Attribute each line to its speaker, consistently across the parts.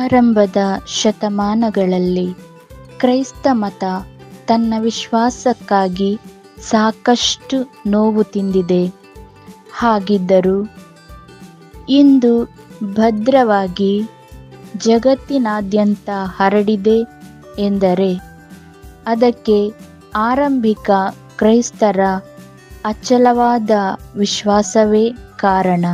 Speaker 1: ಆರಂಭದ ಶತಮಾನಗಳಲ್ಲಿ ಕ್ರೈಸ್ತ ಮತ ತನ್ನ ವಿಶ್ವಾಸಕ್ಕಾಗಿ ಸಾಕಷ್ಟು ನೋವು ತಿಂದಿದೆ ಹಾಗಿದ್ದರೂ ಇಂದು ಭದ್ರವಾಗಿ ಜಗತ್ತಿನಾದ್ಯಂತ ಹರಡಿದೆ ಎಂದರೆ ಅದಕ್ಕೆ ಆರಂಭಿಕ ಕ್ರೈಸ್ತರ ಅಚಲವಾದ ವಿಶ್ವಾಸವೇ ಕಾರಣ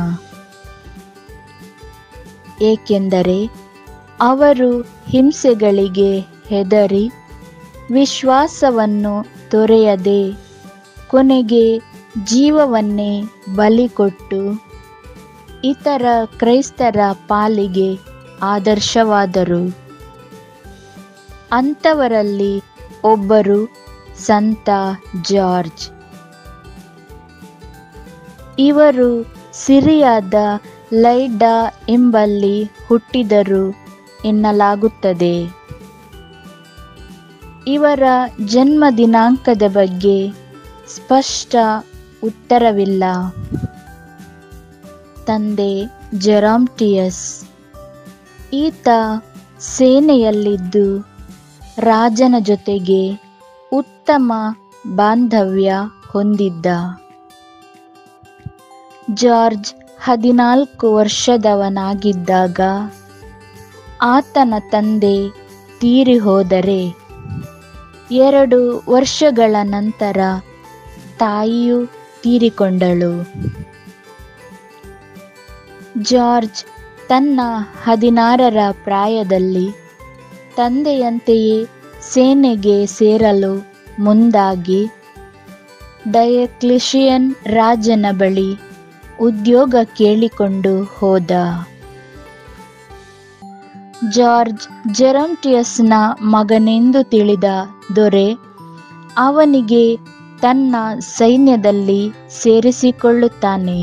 Speaker 1: ಏಕೆಂದರೆ ಅವರು ಹಿಂಸೆಗಳಿಗೆ ಹೆದರಿ ವಿಶ್ವಾಸವನ್ನು ತೊರೆಯದೆ ಕೊನೆಗೆ ಜೀವವನ್ನೇ ಬಲಿ ಕೊಟ್ಟು ಇತರ ಕ್ರೈಸ್ತರ ಪಾಲಿಗೆ ಆದರ್ಶವಾದರು ಅಂಥವರಲ್ಲಿ ಒಬ್ಬರು ಸಂತ ಜಾರ್ಜ್ ಇವರು ಸಿರಿಯಾದ ಲೈಡಾ ಎಂಬಲ್ಲಿ ಹುಟ್ಟಿದರು ಎನ್ನಲಾಗುತ್ತದೆ ಇವರ ಜನ್ಮ ದಿನಾಂಕದ ಬಗ್ಗೆ ಸ್ಪಷ್ಟ ಉತ್ತರವಿಲ್ಲ ತಂದೆ ಜೆರಾಮ್ಟಿಯಸ್ ಈತ ಸೇನೆಯಲ್ಲಿದ್ದು ರಾಜನ ಜೊತೆಗೆ ಉತ್ತಮ ಬಾಂಧವ್ಯ ಹೊಂದಿದ್ದ ಜಾರ್ಜ್ ಹದಿನಾಲ್ಕು ವರ್ಷದವನಾಗಿದ್ದಾಗ ಆತನ ತಂದೆ ತೀರಿ ಹೋದರೆ ಎರಡು ವರ್ಷಗಳ ನಂತರ ತಾಯಿಯು ತೀರಿಕೊಂಡಳು ಜಾರ್ಜ್ ತನ್ನ ಹದಿನಾರರ ಪ್ರಾಯದಲ್ಲಿ ತಂದೆಯಂತೆಯೇ ಸೇನೆಗೆ ಸೇರಲು ಮುಂದಾಗಿ ಡಯಕ್ಲಿಷಿಯನ್ ರಾಜನ ಬಳಿ ಉದ್ಯೋಗ ಕೇಳಿಕೊಂಡು ಹೋದ ಜಾರ್ಜ್ ಜೆರಂಟಿಯಸ್ನ ಮಗನೆಂದು ತಿಳಿದ ದೊರೆ ಅವನಿಗೆ ತನ್ನ ಸೈನ್ಯದಲ್ಲಿ ಸೇರಿಸಿಕೊಳ್ಳುತ್ತಾನೆ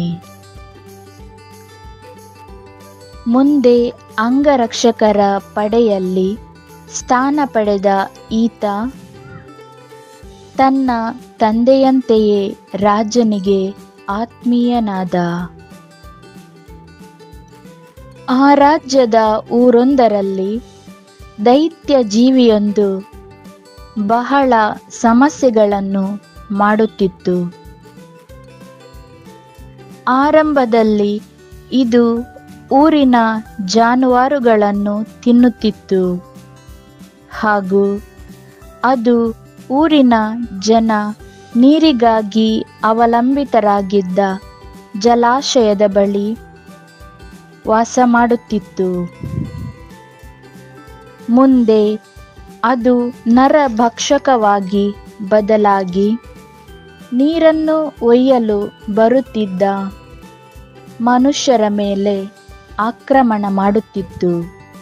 Speaker 1: ಮುಂದೆ ಅಂಗರಕ್ಷಕರ ಪಡೆಯಲ್ಲಿ ಸ್ಥಾನ ಪಡೆದ ಈತ ತನ್ನ ತಂದೆಯಂತೆಯೇ ರಾಜನಿಗೆ ಆತ್ಮೀಯನಾದ ಆ ರಾಜ್ಯದ ಊರೊಂದರಲ್ಲಿ ದೈತ್ಯ ಜೀವಿಯೊಂದು ಬಹಳ ಸಮಸ್ಯೆಗಳನ್ನು ಮಾಡುತ್ತಿತ್ತು ಆರಂಭದಲ್ಲಿ ಇದು ಊರಿನ ಜಾನುವಾರುಗಳನ್ನು ತಿನ್ನುತ್ತಿತ್ತು ಹಾಗೂ ಅದು ಊರಿನ ಜನ ನೀರಿಗಾಗಿ ಅವಲಂಬಿತರಾಗಿದ್ದ ಜಲಾಶಯದ ಬಳಿ ವಾಸ ಮಾಡುತ್ತಿತ್ತು ಮುಂದೆ ಅದು ನರಭಕ್ಷಕವಾಗಿ ಬದಲಾಗಿ ನೀರನ್ನು ಒಯ್ಯಲು ಬರುತ್ತಿದ್ದ ಮನುಷ್ಯರ ಮೇಲೆ ಆಕ್ರಮಣ ಮಾಡುತ್ತಿತ್ತು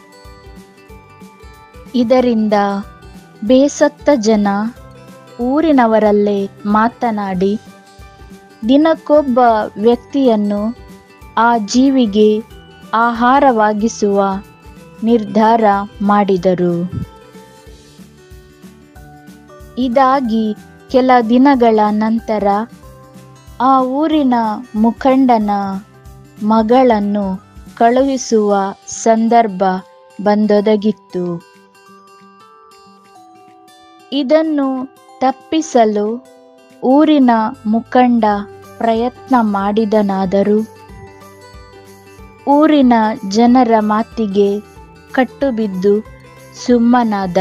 Speaker 1: ಇದರಿಂದ ಬೇಸತ್ತ ಜನ ಊರಿನವರಲ್ಲೇ ಮಾತನಾಡಿ ದಿನಕ್ಕೊಬ್ಬ ವ್ಯಕ್ತಿಯನ್ನು ಆ ಜೀವಿಗೆ ಆಹಾರವಾಗಿಸುವ ನಿರ್ಧಾರ ಮಾಡಿದರು ಇದಾಗಿ ಕೆಲ ದಿನಗಳ ನಂತರ ಆ ಊರಿನ ಮುಖಂಡನ ಮಗಳನ್ನು ಕಳುಹಿಸುವ ಸಂದರ್ಭ ಬಂದೊದಗಿತ್ತು ಇದನ್ನು ತಪ್ಪಿಸಲು ಊರಿನ ಮುಖಂಡ ಪ್ರಯತ್ನ ಮಾಡಿದನಾದರೂ ಊರಿನ ಜನರ ಮಾತಿಗೆ ಕಟ್ಟುಬಿದ್ದು ಸುಮ್ಮನಾದ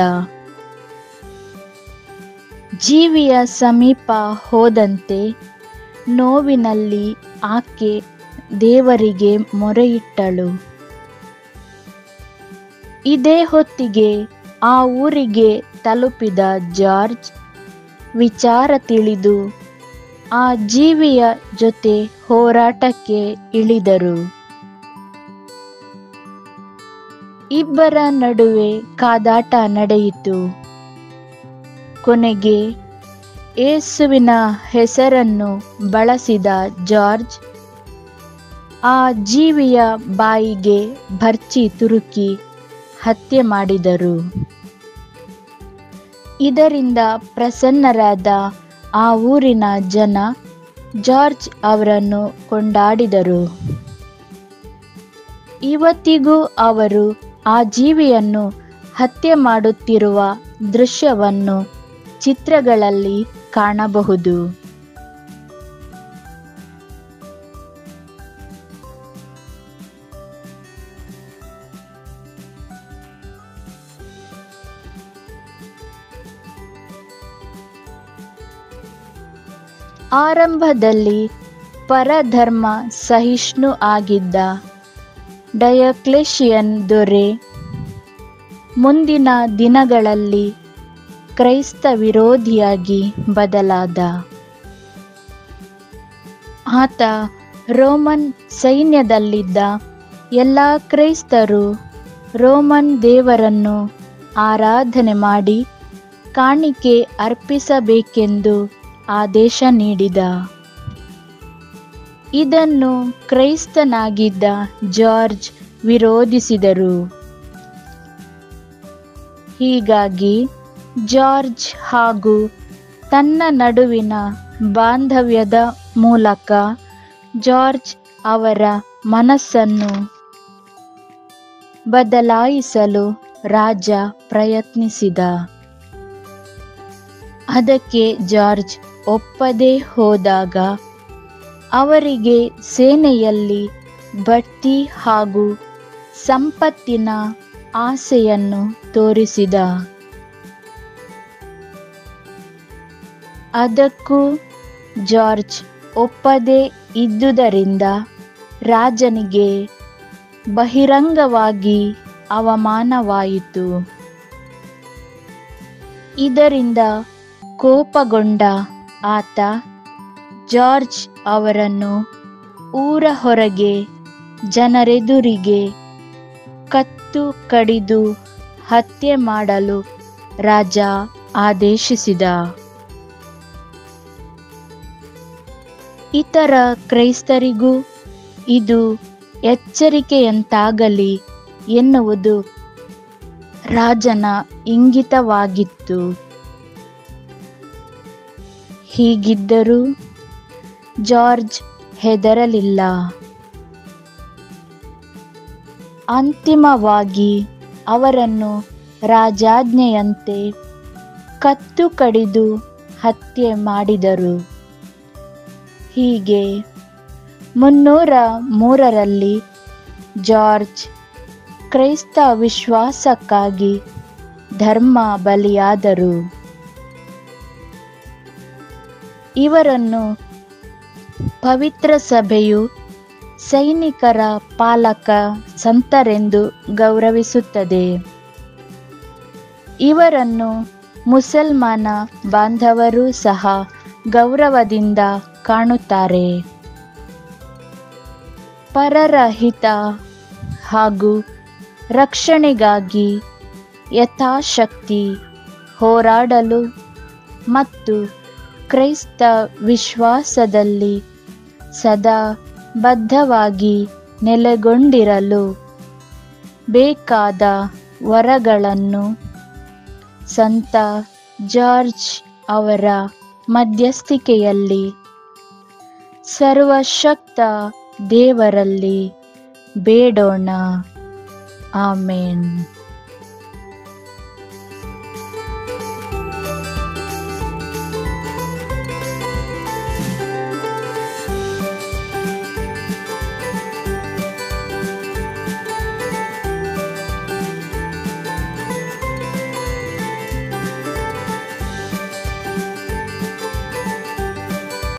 Speaker 1: ಜೀವಿಯ ಸಮೀಪ ಹೋದಂತೆ ನೋವಿನಲ್ಲಿ ಆಕೆ ದೇವರಿಗೆ ಮೊರೆಯಿಟ್ಟಳು ಇದೇ ಹೊತ್ತಿಗೆ ಆ ಊರಿಗೆ ತಲುಪಿದ ಜಾರ್ಜ್ ವಿಚಾರ ತಿಳಿದು ಆ ಜೀವಿಯ ಜೊತೆ ಹೋರಾಟಕ್ಕೆ ಇಳಿದರು ಇಬ್ಬರ ನಡುವೆ ಕಾದಾಟ ನಡೆಯಿತು ಕೊನೆಗೆ ಏಸುವಿನ ಹೆಸರನ್ನು ಬಳಸಿದ ಜಾರ್ಜ್ ಆ ಜೀವಿಯ ಬಾಯಿಗೆ ಭರ್ಚಿ ತುರುಕಿ ಹತ್ಯೆ ಮಾಡಿದರು ಇದರಿಂದ ಪ್ರಸನ್ನರಾದ ಆ ಊರಿನ ಜನ ಜಾರ್ಜ್ ಅವರನ್ನು ಕೊಂಡಾಡಿದರು ಇವತ್ತಿಗೂ ಅವರು ಆ ಜೀವಿಯನ್ನು ಹತ್ಯೆ ಮಾಡುತ್ತಿರುವ ದೃಶ್ಯವನ್ನು ಚಿತ್ರಗಳಲ್ಲಿ ಕಾಣಬಹುದು ಆರಂಭದಲ್ಲಿ ಪರಧರ್ಮ ಸಹಿಷ್ಣು ಆಗಿದ್ದ ಡಯಕ್ಲೆಷಿಯನ್ ದೊರೆ ಮುಂದಿನ ದಿನಗಳಲ್ಲಿ ಕ್ರೈಸ್ತ ವಿರೋಧಿಯಾಗಿ ಬದಲಾದ ಆತ ರೋಮನ್ ಸೈನ್ಯದಲ್ಲಿದ್ದ ಎಲ್ಲ ಕ್ರೈಸ್ತರು ರೋಮನ್ ದೇವರನ್ನು ಆರಾಧನೆ ಮಾಡಿ ಕಾಣಿಕೆ ಅರ್ಪಿಸಬೇಕೆಂದು ಆದೇಶ ನೀಡಿದ ಇದನ್ನು ಕ್ರೈಸ್ತನಾಗಿದ್ದ ಜಾರ್ಜ್ ವಿರೋಧಿಸಿದರು ಹೀಗಾಗಿ ಜಾರ್ಜ್ ಹಾಗೂ ತನ್ನ ನಡುವಿನ ಬಾಂಧವ್ಯದ ಮೂಲಕ ಜಾರ್ಜ್ ಅವರ ಮನಸ್ಸನ್ನು ಬದಲಾಯಿಸಲು ರಾಜ ಪ್ರಯತ್ನಿಸಿದ ಅದಕ್ಕೆ ಜಾರ್ಜ್ ಒಪ್ಪದೆ ಹೋದಾಗ ಅವರಿಗೆ ಸೇನೆಯಲ್ಲಿ ಬಡ್ತಿ ಹಾಗೂ ಸಂಪತ್ತಿನ ಆಸೆಯನ್ನು ತೋರಿಸಿದ ಅದಕ್ಕೂ ಜಾರ್ಜ್ ಒಪ್ಪದೆ ಇದ್ದುದರಿಂದ ರಾಜನಿಗೆ ಬಹಿರಂಗವಾಗಿ ಅವಮಾನವಾಯಿತು ಇದರಿಂದ ಕೋಪಗೊಂಡ ಆತ ಜಾರ್ಜ್ ಅವರನ್ನು ಊರ ಹೊರಗೆ ಜನರೆದುರಿಗೆ ಕತ್ತು ಕಡಿದು ಹತ್ಯೆ ಮಾಡಲು ರಾಜ ಆದೇಶಿಸಿದ ಇತರ ಕ್ರೈಸ್ತರಿಗೂ ಇದು ಎಚ್ಚರಿಕೆಯಂತಾಗಲಿ ಎನ್ನುವುದು ರಾಜನ ಇಂಗಿತವಾಗಿತ್ತು ಹೀಗಿದ್ದರೂ ಜಾರ್ಜ್ ಹೆದರಲಿಲ್ಲ ಅಂತಿಮವಾಗಿ ಅವರನ್ನು ರಾಜಾಜ್ಞೆಯಂತೆ ಕತ್ತು ಕಡಿದು ಹತ್ಯೆ ಮಾಡಿದರು ಹೀಗೆ ಮುನ್ನೂರ ಮೂರರಲ್ಲಿ ಜಾರ್ಜ್ ಕ್ರೈಸ್ತ ವಿಶ್ವಾಸಕ್ಕಾಗಿ ಧರ್ಮ ಬಲಿಯಾದರು ಇವರನ್ನು ಪವಿತ್ರ ಸಭೆಯು ಸೈನಿಕರ ಪಾಲಕ ಸಂತರೆಂದು ಗೌರವಿಸುತ್ತದೆ ಇವರನ್ನು ಮುಸಲ್ಮಾನ ಬಾಂಧವರು ಸಹ ಗೌರವದಿಂದ ಕಾಣುತ್ತಾರೆ ಪರರ ಹಿತ ಹಾಗೂ ರಕ್ಷಣೆಗಾಗಿ ಯಥಾಶಕ್ತಿ ಹೋರಾಡಲು ಮತ್ತು ಕ್ರೈಸ್ತ ವಿಶ್ವಾಸದಲ್ಲಿ ಸದಾ ಬದ್ಧವಾಗಿ ನೆಲೆಗೊಂಡಿರಲು ಬೇಕಾದ ವರಗಳನ್ನು ಸಂತ ಜಾರ್ಜ್ ಅವರ ಮಧ್ಯಸ್ಥಿಕೆಯಲ್ಲಿ ಸರ್ವಶಕ್ತ ದೇವರಲ್ಲಿ ಬೇಡೋಣ ಆಮೇನ್